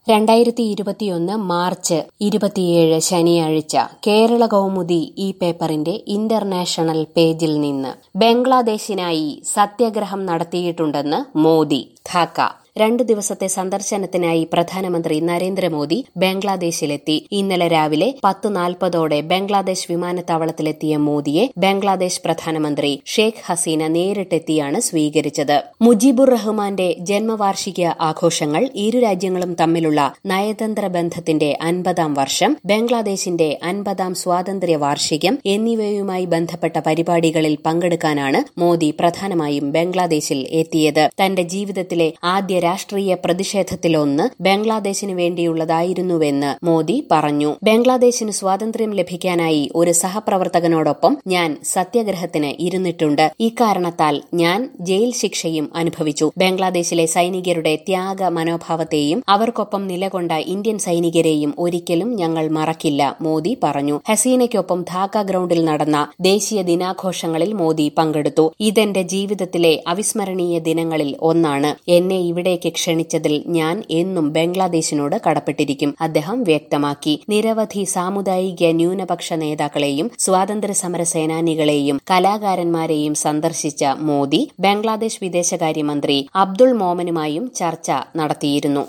രണ്ടായിരത്തി ഇരുപത്തിയൊന്ന് മാർച്ച് ഇരുപത്തിയേഴ് ശനിയാഴ്ച കേരള കൗമുദി ഈ പേപ്പറിന്റെ ഇന്റർനാഷണൽ പേജിൽ നിന്ന് ബംഗ്ലാദേശിനായി സത്യാഗ്രഹം നടത്തിയിട്ടുണ്ടെന്ന് മോദി ധാക്ക രണ്ട് ദിവസത്തെ സന്ദർശനത്തിനായി പ്രധാനമന്ത്രി നരേന്ദ്രമോദി ബംഗ്ലാദേശിലെത്തി ഇന്നലെ രാവിലെ പത്ത് നാൽപ്പതോടെ ബംഗ്ലാദേശ് വിമാനത്താവളത്തിലെത്തിയ മോദിയെ ബംഗ്ലാദേശ് പ്രധാനമന്ത്രി ഷെയ്ഖ് ഹസീന നേരിട്ടെത്തിയാണ് സ്വീകരിച്ചത് മുജീബുർ റഹ്മാന്റെ ജന്മവാർഷിക ആഘോഷങ്ങൾ ഇരു രാജ്യങ്ങളും തമ്മിലുള്ള നയതന്ത്ര ബന്ധത്തിന്റെ അൻപതാം വർഷം ബംഗ്ലാദേശിന്റെ അൻപതാം സ്വാതന്ത്ര്യ വാർഷികം എന്നിവയുമായി ബന്ധപ്പെട്ട പരിപാടികളിൽ പങ്കെടുക്കാനാണ് മോദി പ്രധാനമായും ബംഗ്ലാദേശിൽ എത്തിയത് തന്റെ ജീവിതത്തിലെ ആദ്യ രാഷ്ട്രീയ പ്രതിഷേധത്തിലൊന്ന് ബംഗ്ലാദേശിന് വേണ്ടിയുള്ളതായിരുന്നുവെന്ന് മോദി പറഞ്ഞു ബംഗ്ലാദേശിന് സ്വാതന്ത്ര്യം ലഭിക്കാനായി ഒരു സഹപ്രവർത്തകനോടൊപ്പം ഞാൻ സത്യാഗ്രഹത്തിന് ഇരുന്നിട്ടുണ്ട് ഇക്കാരണത്താൽ ഞാൻ ജയിൽ ശിക്ഷയും അനുഭവിച്ചു ബംഗ്ലാദേശിലെ സൈനികരുടെ ത്യാഗ മനോഭാവത്തെയും അവർക്കൊപ്പം നിലകൊണ്ട ഇന്ത്യൻ സൈനികരെയും ഒരിക്കലും ഞങ്ങൾ മറക്കില്ല മോദി പറഞ്ഞു ഹസീനയ്ക്കൊപ്പം ധാക്ക ഗ്രൌണ്ടിൽ നടന്ന ദേശീയ ദിനാഘോഷങ്ങളിൽ മോദി പങ്കെടുത്തു ഇതെന്റെ ജീവിതത്തിലെ അവിസ്മരണീയ ദിനങ്ങളിൽ ഒന്നാണ് എന്നെ ഇവിടേക്ക് ക്ഷണിച്ചതിൽ ഞാൻ എന്നും ബംഗ്ലാദേശിനോട് കടപ്പെട്ടിരിക്കും അദ്ദേഹം വ്യക്തമാക്കി നിരവധി സാമുദായിക ന്യൂനപക്ഷ നേതാക്കളെയും സ്വാതന്ത്ര്യ സമര സേനാനികളെയും കലാകാരന്മാരെയും സന്ദർശിച്ച മോദി ബംഗ്ലാദേശ് വിദേശകാര്യമന്ത്രി അബ്ദുൾ മോമനുമായും ചർച്ച നടത്തിയിരുന്നു